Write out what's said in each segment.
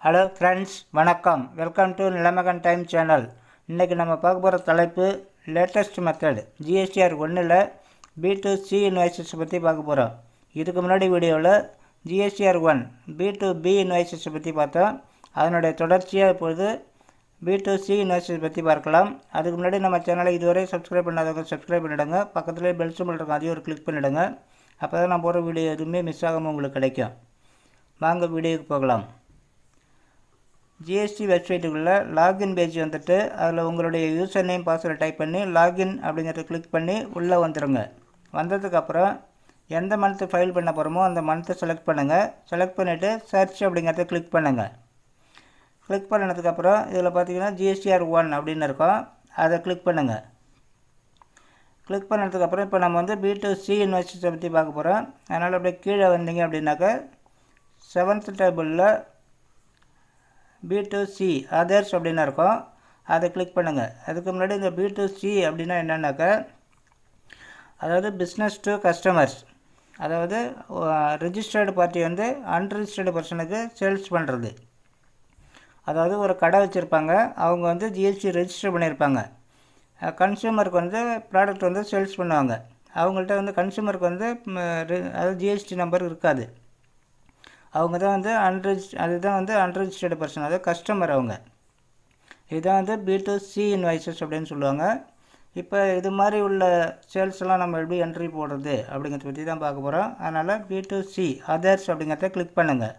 hello friends வணக்கம் welcome to Nilamagan time channel இன்றைக்கி நம்ம பார்க்க போகிற தலைப்பு லேட்டஸ்ட் மெத்தட் ஜிஎஸ்டிஆர் ஒன்றில் பி டு சி இன்வாய்சஸ் பற்றி பார்க்க போகிறோம் இதுக்கு முன்னாடி வீடியோவில் GSTR one B to B invoices பற்றி பார்த்தோம் அதனுடைய தொடர்ச்சியாக இப்பொழுது பி டு சி இன்வாய்சஸ் பற்றி பார்க்கலாம் அதுக்கு முன்னாடி நம்ம சேனலை இதுவரை சப்ஸ்கிரைப் பண்ணாதவங்க சப்ஸ்கிரைப் பண்ணிவிடுங்க பக்கத்துலேயே பெல் சிம்பிள் இருக்கும் அதையும் ஒரு கிளிக் பண்ணிவிடுங்க அப்போ தான் நான் போகிற வீடியோ எதுவுமே மிஸ் ஆகாமல் உங்களுக்கு கிடைக்கும் வாங்க வீடியோக்கு போகலாம் ஜிஎஸ்டி வெப்சைட்டுக்குள்ளே லாகின் பேஜ் வந்துட்டு அதில் உங்களுடைய யூசர் நேம் பாஸ்வேர்டு டைப் பண்ணி லாகின் அப்படிங்கிறத கிளிக் பண்ணி உள்ளே வந்துடுங்க வந்ததுக்கப்புறம் எந்த மந்த்து ஃபைல் பண்ண போகிறோமோ அந்த மந்த்தை செலக்ட் பண்ணுங்கள் செலக்ட் பண்ணிவிட்டு சர்ச் அப்படிங்கிறத கிளிக் பண்ணுங்கள் கிளிக் பண்ணதுக்கப்புறம் இதில் பார்த்தீங்கன்னா ஜிஎஸ்டிஆர் ஒன் அப்படின்னு இருக்கும் அதை கிளிக் பண்ணுங்கள் கிளிக் பண்ணதுக்கப்புறம் இப்போ நம்ம வந்து பி டு சி இன்வெஸ்டிஸை பற்றி பார்க்க போகிறோம் அதனால் அப்படியே கீழே வந்தீங்க அப்படின்னாக்க செவன்த் டேபிளில் பி டு சி அதர்ஸ் அப்படின்னு இருக்கும் அதை கிளிக் பண்ணுங்கள் அதுக்கு முன்னாடி இந்த பி டு சி அப்படின்னா என்னென்னாக்கா அதாவது பிஸ்னஸ் டு கஸ்டமர்ஸ் அதாவது ரிஜிஸ்டர்டு பார்ட்டி வந்து அன்ரிஜிஸ்டர்டு பர்சனுக்கு சேல்ஸ் பண்ணுறது அதாவது ஒரு கடை வச்சுருப்பாங்க அவங்க வந்து ஜிஎஸ்டி ரெஜிஸ்டர் பண்ணியிருப்பாங்க கன்சியூமருக்கு வந்து ப்ராடக்ட் வந்து சேல்ஸ் பண்ணுவாங்க அவங்கள்ட்ட வந்து கன்சியூமருக்கு வந்து அதாவது ஜிஎஸ்டி நம்பர் இருக்காது அவங்க தான் வந்து அன்ரிஜ் அதுதான் வந்து அன்ரிஜிஸ்டர்டு பர்சன் அதாவது கஸ்டமர் அவங்க இதுதான் வந்து பி டு சி இன்வாய்சஸ் அப்படின்னு சொல்லுவாங்க இப்போ இது மாதிரி உள்ள சேல்ஸ்லாம் நம்ம எப்படி என்ட்ரி போடுறது அப்படிங்கிறத பற்றி தான் பார்க்க போகிறோம் அதனால் பி டு சி அதர்ஸ் அப்படிங்கிறத கிளிக் பண்ணுங்கள்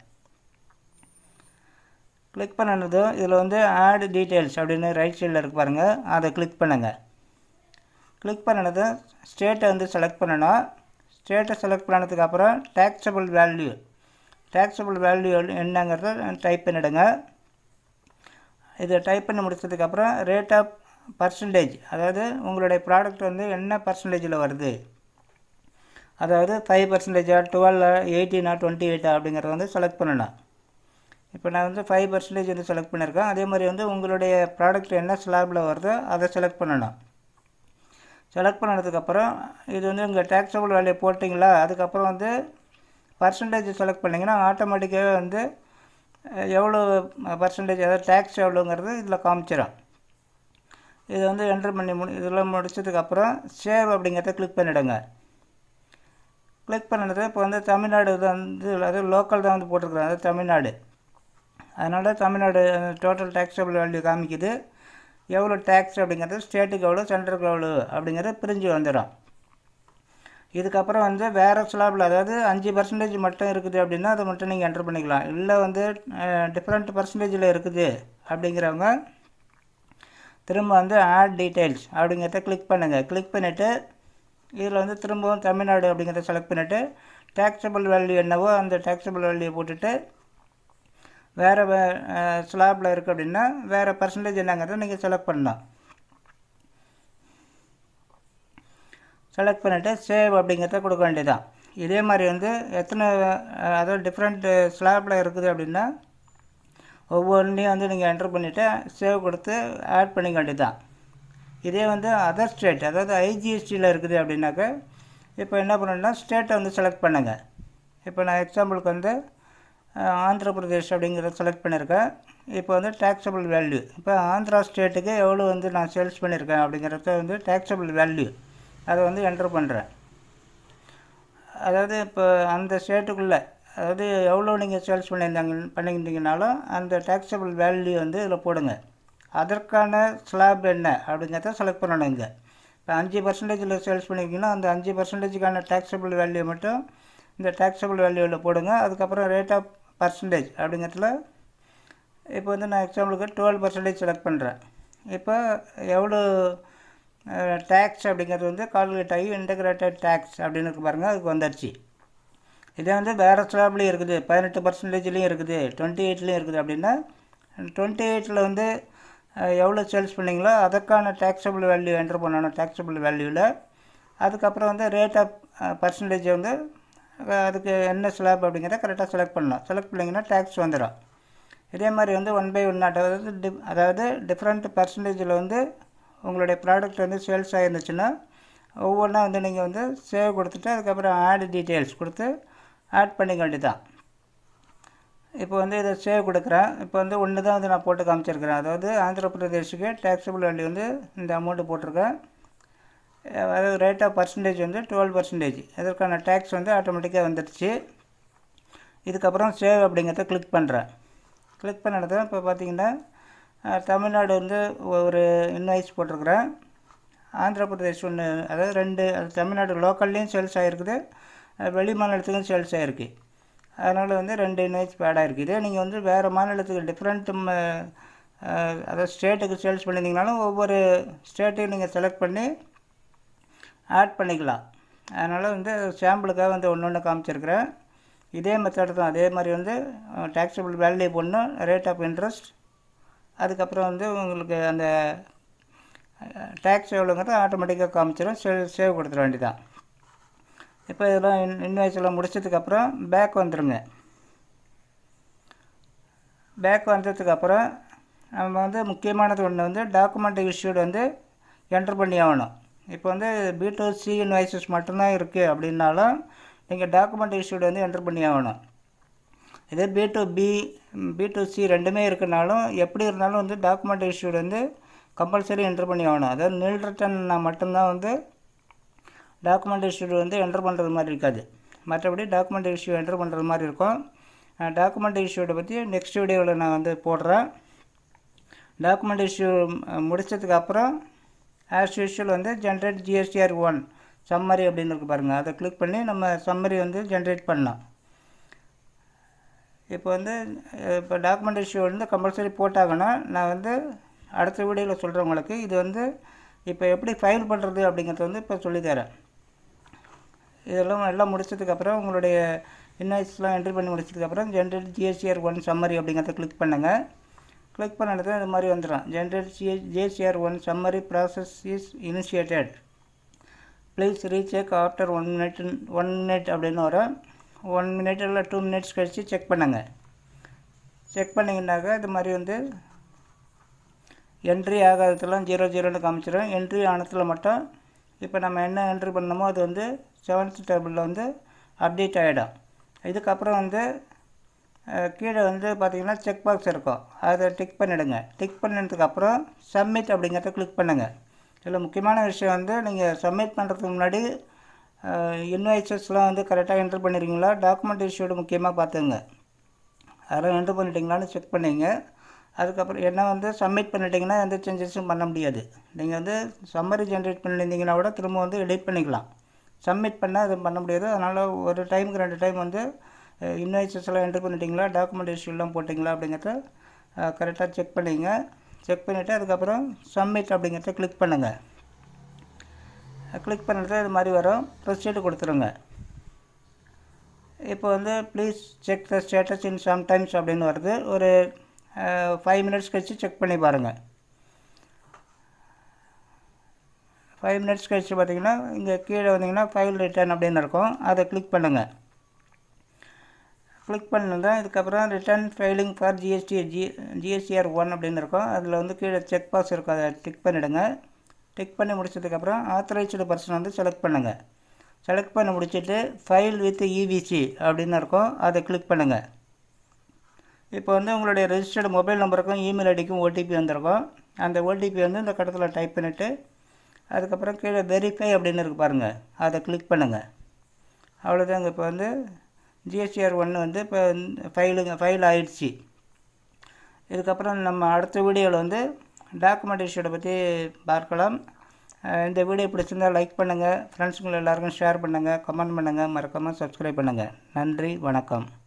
கிளிக் பண்ணினதும் இதில் வந்து ஆட் டீட்டெயில்ஸ் அப்படின்னு ரைட் சைடில் இருக்கு பாருங்கள் அதை கிளிக் பண்ணுங்கள் கிளிக் பண்ணினதும் ஸ்டேட்டை வந்து செலக்ட் பண்ணணும் ஸ்டேட்டை செலக்ட் பண்ணதுக்கப்புறம் டேக்ஸபிள் வேல்யூ டேக்ஸபிள் வேல்யூ என்னங்கிறத டைப் பண்ணிவிடுங்க இதை டைப் பண்ணி முடிச்சதுக்கப்புறம் ரேட் ஆஃப் பர்சன்டேஜ் அதாவது உங்களுடைய ப்ராடக்ட் வந்து என்ன பர்சன்டேஜில் வருது அதாவது ஃபைவ் பர்சன்டேஜா டுவெல் எயிட்டீனா டுவெண்ட்டி எயிட்டா அப்படிங்கிறத வந்து செலக்ட் பண்ணணும் இப்போ நான் வந்து ஃபைவ் பர்சன்டேஜ் வந்து செலக்ட் பண்ணியிருக்கேன் அதே மாதிரி வந்து உங்களுடைய ப்ராடக்ட் என்ன ஸ்லாபில் வருதோ அதை செலக்ட் பண்ணணும் செலக்ட் பண்ணதுக்கப்புறம் இது வந்து உங்கள் டேக்ஸபிள் வேல்யூ போட்டிங்களா அதுக்கப்புறம் வந்து பர்சன்டேஜ் செலக்ட் பண்ணிங்கன்னா ஆட்டோமேட்டிக்காகவே வந்து எவ்வளோ பர்சன்டேஜ் அதாவது டேக்ஸ் எவ்வளோங்கிறது இதில் காமிச்சிடும் இதை வந்து என்ட்ரு பண்ணி முடி இதெல்லாம் முடிச்சதுக்கப்புறம் சேவ் அப்படிங்கிறத கிளிக் பண்ணிவிடுங்க கிளிக் பண்ணினது இப்போ வந்து தமிழ்நாடு வந்து அதாவது லோக்கல் தான் வந்து போட்டிருக்குறேன் அதாவது தமிழ்நாடு அதனால் தமிழ்நாடு டோட்டல் டேக்ஸபிள் வேல்யூ காமிக்குது எவ்வளோ டேக்ஸ் அப்படிங்கிறது ஸ்டேட்டுக்கு எவ்வளோ சென்ட்ருக்கு எவ்வளோ அப்படிங்கிறது பிரிஞ்சு வந்துடும் இதுக்கப்புறம் வந்து வேறு ஸ்லாபில் அதாவது அஞ்சு பர்சன்டேஜ் மட்டும் இருக்குது அப்படின்னா அதை மட்டும் நீங்கள் என்ட்ரு பண்ணிக்கலாம் இல்லை வந்து டிஃப்ரெண்ட் பர்சன்டேஜில் இருக்குது அப்படிங்கிறவங்க திரும்ப வந்து ஆட் டீட்டெயில்ஸ் அப்படிங்கிறத கிளிக் பண்ணுங்கள் கிளிக் பண்ணிவிட்டு இதில் வந்து திரும்பவும் தமிழ்நாடு அப்படிங்கிறத செலக்ட் பண்ணிவிட்டு டேக்ஸபிள் வேல்யூ என்னவோ அந்த டேக்ஸபிள் வேல்யூ போட்டுட்டு வேறு வே ஸ்லாபில் இருக்குது அப்படின்னா வேறு பர்சன்டேஜ் என்னங்கிறத நீங்கள் செலக்ட் பண்ணலாம் செலக்ட் பண்ணிவிட்டு சேவ் அப்படிங்கிறத கொடுக்க வேண்டியதான் இதே மாதிரி வந்து எத்தனை அதாவது டிஃப்ரெண்ட் ஸ்லாப்பில் இருக்குது அப்படின்னா ஒவ்வொன்றையும் வந்து நீங்கள் என்ட்ரு பண்ணிவிட்டு சேவ் கொடுத்து ஆட் பண்ணிக்க வேண்டியதான் இதே வந்து அதர் ஸ்டேட் அதாவது ஐஜிஎஸ்டியில் இருக்குது அப்படின்னாக்க இப்போ என்ன பண்ணணும்னா ஸ்டேட்டை வந்து செலக்ட் பண்ணுங்கள் இப்போ நான் எக்ஸாம்பிளுக்கு வந்து ஆந்திர பிரதேஷ் அப்படிங்கிறத செலக்ட் பண்ணியிருக்கேன் இப்போ வந்து டேக்ஸபிள் வேல்யூ இப்போ ஆந்திரா ஸ்டேட்டுக்கு எவ்வளோ வந்து நான் சேல்ஸ் பண்ணியிருக்கேன் அப்படிங்கிறத வந்து டேக்ஸபிள் வேல்யூ அதை வந்து என்ட்ரு பண்ணுறேன் அதாவது இப்போ அந்த ஸ்டேட்டுக்குள்ளே அதாவது எவ்வளோ நீங்கள் சேல்ஸ் பண்ணியிருந்தாங்க பண்ணியிருந்தீங்கனாலும் அந்த டேக்ஸபிள் வேல்யூ வந்து இதில் போடுங்க அதற்கான ஸ்லாப் என்ன அப்படிங்கிறத செலக்ட் பண்ணணும் இங்கே இப்போ அஞ்சு பர்சன்டேஜில் சேல்ஸ் பண்ணியிருக்கீங்கன்னா அந்த அஞ்சு பர்சன்டேஜுக்கான டேக்ஸபிள் வேல்யூ மட்டும் இந்த டேக்ஸபிள் வேல்யூவில் போடுங்க அதுக்கப்புறம் ரேட் ஆஃப் பர்சன்டேஜ் அப்படிங்கிறதுல இப்போ வந்து நான் எக்ஸாம்பிளுக்கு டுவெல் பர்சன்டேஜ் செலக்ட் பண்ணுறேன் இப்போ எவ்வளோ டேக்ஸ் அப்படிங்கிறது வந்து கால்குலேட் ஆகி இன்டகிரேட்டட் டேக்ஸ் அப்படின்னு இருக்கு பாருங்கள் அதுக்கு வந்துடுச்சு இதே வந்து வேறு ஸ்லாப்லேயும் இருக்குது பதினெட்டு பர்சன்டேஜ்லேயும் இருக்குது டுவெண்ட்டி எயிட்லேயும் இருக்குது அப்படின்னா டுவெண்ட்டி எயிட்டில் வந்து எவ்வளோ சேல்ஸ் பண்ணிங்களோ அதற்கான டேக்ஸபிள் வேல்யூ என்ட்ரு பண்ணணும் டேக்ஸபிள் வேல்யூவில் அதுக்கப்புறம் வந்து ரேட் ஆஃப் பர்சன்டேஜ் வந்து அதுக்கு என்ன ஸ்லாப் அப்படிங்கிறத கரெக்டாக செலக்ட் பண்ணலாம் செலக்ட் பண்ணிங்கன்னா டேக்ஸ் வந்துடும் இதே மாதிரி வந்து ஒன் பை ஒன் அதாவது டி அதாவது டிஃப்ரெண்ட் பர்சன்டேஜில் வந்து உங்களுடைய ப்ராடக்ட் வந்து சேல்ஸ் ஆகிருந்துச்சுன்னா ஒவ்வொன்றா வந்து நீங்கள் வந்து சேவ் கொடுத்துட்டு அதுக்கப்புறம் ஆட் டீட்டெயில்ஸ் கொடுத்து ஆட் பண்ணிக்க வேண்டியதான் இப்போ வந்து இதை சேவ் கொடுக்குறேன் இப்போ வந்து ஒன்று தான் வந்து நான் போட்டு காமிச்சிருக்கிறேன் அதாவது ஆந்திர பிரதேஷுக்கு டேக்ஸபிள் வேல்யூ வந்து இந்த அமௌண்ட்டு போட்டிருக்கேன் அதாவது ரேட் ஆஃப் பர்சன்டேஜ் வந்து டுவெல் பர்சன்டேஜ் இதற்கான டேக்ஸ் வந்து ஆட்டோமேட்டிக்காக வந்துடுச்சு இதுக்கப்புறம் சேவ் அப்படிங்கிறத கிளிக் பண்ணுறேன் கிளிக் பண்ணது இப்போ பார்த்தீங்கன்னா தமிழ்நாடு வந்து ஒரு இன்வாய்ஸ் போட்டிருக்கிறேன் ஆந்திர பிரதேஷ் ஒன்று அதாவது ரெண்டு அது தமிழ்நாடு லோக்கல்லையும் சேல்ஸ் ஆகிருக்குது வெளி மாநிலத்துக்கும் சேல்ஸ் ஆகிருக்கு அதனால் வந்து ரெண்டு இன்வாய்ஸ் பேட் ஆகிருக்குது நீங்கள் வந்து வேறு மாநிலத்துக்கு டிஃப்ரெண்ட் அதாவது ஸ்டேட்டுக்கு சேல்ஸ் பண்ணியிருந்தீங்கனாலும் ஒவ்வொரு ஸ்டேட்டையும் நீங்கள் செலக்ட் பண்ணி ஆட் பண்ணிக்கலாம் அதனால் வந்து சாம்பிளுக்காக வந்து ஒன்று ஒன்று காமிச்சிருக்கிறேன் இதே மெத்தட் தான் அதே மாதிரி வந்து டேக்ஸபிள் வேல்யூ போடணும் ரேட் ஆஃப் இன்ட்ரெஸ்ட் அதுக்கப்புறம் வந்து உங்களுக்கு அந்த டேக்ஸ் எவ்வளோங்கிறத ஆட்டோமேட்டிக்காக காமிச்சிடும் சேவ் சேவ் கொடுத்துட வேண்டியதான் இப்போ இதெல்லாம் இன் இன்வாய்ஸ் எல்லாம் முடிச்சதுக்கப்புறம் பேக் வந்துடுங்க பேக் வந்ததுக்கப்புறம் நம்ம வந்து முக்கியமானது ஒன்று வந்து டாக்குமெண்ட் இஷ்யூடு வந்து என்ட்ரு பண்ணி ஆகணும் இப்போ வந்து பி டு சி இன்வாய்சஸ் மட்டும்தான் இருக்குது அப்படின்னாலும் நீங்கள் டாக்குமெண்ட் இஷ்யூடு வந்து என்ட்ரு பண்ணி ஆகணும் இதே B to B B to C ரெண்டுமே இருக்குனாலும் எப்படி இருந்தாலும் வந்து டாக்குமெண்ட் இஷ்யூடு வந்து கம்பல்சரி என்ட்ரு பண்ணி ஆகணும் அதாவது நில் ரிட்டர்ன்னா மட்டும்தான் வந்து டாக்குமெண்ட் இஷ்யூடு வந்து என்ட்ரு பண்ணுறது மாதிரி இருக்காது மற்றபடி டாக்குமெண்ட் இஷ்யூ என்ட்ரு பண்ணுறது மாதிரி இருக்கும் டாக்குமெண்ட் இஷ்யூவை பற்றி நெக்ஸ்ட் வீடியோவில் நான் வந்து போடுறேன் டாக்குமெண்ட் இஷ்யூ முடித்ததுக்கு அப்புறம் ஆஸ் யூஷுவல் வந்து ஜென்ரேட் ஜிஎஸ்டிஆர் ஒன் சம்மரி அப்படின்னு இருக்கு பாருங்கள் அதை கிளிக் பண்ணி நம்ம சம்மரி வந்து ஜென்ரேட் பண்ணலாம் இப்போ வந்து இப்போ டாக்குமெண்ட் இஷ்யூ வந்து கம்பல்சரி போட்டாங்கன்னா நான் வந்து அடுத்த வீடியோவில் சொல்கிறேன் உங்களுக்கு இது வந்து இப்போ எப்படி ஃபைல் பண்ணுறது அப்படிங்கிறத வந்து இப்போ சொல்லித்தரேன் இதெல்லாம் எல்லாம் முடிச்சதுக்கப்புறம் உங்களுடைய இன்வாய்ஸ்லாம் என்ட்ரி பண்ணி முடிச்சதுக்கப்புறம் ஜென்ரேட் ஜிஎஸ்டிஆர் ஒன் சம்மரி அப்படிங்கிறத கிளிக் பண்ணுங்கள் கிளிக் பண்ணது இது மாதிரி வந்துடும் ஜென்ரேட் ஜிஎ GSTR one summary process is initiated please recheck after one minute one minute அப்படின்னு வரும் ஒன் மினிட் இல்லை டூ மினிட்ஸ் கழித்து செக் பண்ணுங்கள் செக் பண்ணிங்கனாக்கா இது மாதிரி வந்து என்ட்ரி ஆகாததெல்லாம் ஜீரோ ஜீரோன்னு காமிச்சிடும் என்ட்ரி ஆனதில் மட்டும் இப்போ நம்ம என்ன என்ட்ரி பண்ணமோ அது வந்து செவன்த் டேபிளில் வந்து அப்டேட் ஆகிடும் இதுக்கப்புறம் வந்து கீழே வந்து பார்த்திங்கன்னா செக் பாக்ஸ் இருக்கும் அதை டிக் பண்ணிவிடுங்க டிக் பண்ணதுக்கப்புறம் சப்மிட் அப்படிங்கிறத கிளிக் பண்ணுங்கள் இதில் முக்கியமான விஷயம் வந்து நீங்கள் சப்மிட் பண்ணுறதுக்கு முன்னாடி இன்வாய்சஸ்லாம் வந்து கரெக்டாக என்ட்ரு பண்ணிடுறீங்களா டாக்குமெண்ட் இஷ்யூடு முக்கியமாக பார்த்துங்க அதெல்லாம் என்ட்ரு பண்ணிட்டீங்களான்னு செக் பண்ணிங்க அதுக்கப்புறம் என்ன வந்து சப்மிட் பண்ணிட்டீங்கன்னா எந்த சேஞ்சஸும் பண்ண முடியாது நீங்கள் வந்து சம்மரி ஜென்ரேட் பண்ணியிருந்தீங்கன்னா கூட திரும்ப வந்து எடிட் பண்ணிக்கலாம் சப்மிட் பண்ணால் அது பண்ண முடியாது அதனால் ஒரு டைமுக்கு ரெண்டு டைம் வந்து இன்வாய்சஸ் எல்லாம் என்ட்ரு பண்ணிட்டீங்களா டாக்குமெண்ட் இஷ்யூலாம் போட்டிங்களா அப்படிங்கிறத கரெக்டாக செக் பண்ணிங்க செக் பண்ணிவிட்டு அதுக்கப்புறம் சப்மிட் அப்படிங்கிறத கிளிக் பண்ணுங்கள் கிளிக் பண்ணுறது இது மாதிரி வரும் ப்ரொசீடு கொடுத்துருங்க இப்போ வந்து please check the status in sometimes அப்படின்னு வருது ஒரு ஃபைவ் மினிட்ஸ் கழித்து செக் பண்ணி பாருங்கள் ஃபைவ் மினிட்ஸ் கழித்து பார்த்தீங்கன்னா இங்கே கீழே வந்தீங்கன்னா ஃபைல் ரிட்டர்ன் அப்படின்னு இருக்கும் அதை கிளிக் பண்ணுங்கள் கிளிக் பண்ணதான் இதுக்கப்புறம் ரிட்டர்ன் ஃபைலிங் ஃபார் ஜிஎஸ்டி ஜி ஜிஎஸ்டிஆர் ஒன் அப்படின்னு இருக்கும் அதில் வந்து கீழே செக் பாக்ஸ் இருக்கும் அதை டிக் பண்ணிவிடுங்க டிக் பண்ணி முடிச்சதுக்கப்புறம் ஆத்தரைஸ்டு பர்சன் வந்து செலக்ட் பண்ணுங்கள் செலக்ட் பண்ணி முடிச்சுட்டு ஃபைல் வித் இவிசி அப்படின்னு இருக்கும் அதை கிளிக் பண்ணுங்கள் இப்போ வந்து உங்களுடைய ரெஜிஸ்டர்டு மொபைல் நம்பருக்கும் இமெயில் ஐடிக்கும் ஓடிபி வந்திருக்கும் அந்த ஓடிபி வந்து இந்த கடத்தில் டைப் பண்ணிவிட்டு அதுக்கப்புறம் கீழே வெரிஃபை அப்படின்னு இருக்கு பாருங்கள் அதை கிளிக் பண்ணுங்கள் அவ்வளோதாங்க இப்போ வந்து ஜிஎஸ்டிஆர் ஒன்று வந்து இப்போ ஃபைலுங்க ஃபைல் ஆயிடுச்சு இதுக்கப்புறம் நம்ம அடுத்த வீடியோவில் வந்து டாக்குமெண்ட் இஷ்யூட பற்றி பார்க்கலாம் இந்த வீடியோ பிடிச்சிருந்தால் லைக் பண்ணுங்கள் ஃப்ரெண்ட்ஸுங்களை எல்லாருக்கும் ஷேர் பண்ணுங்கள் கமெண்ட் பண்ணுங்கள் மறக்காமல் சப்ஸ்கிரைப் பண்ணுங்கள் நன்றி வணக்கம்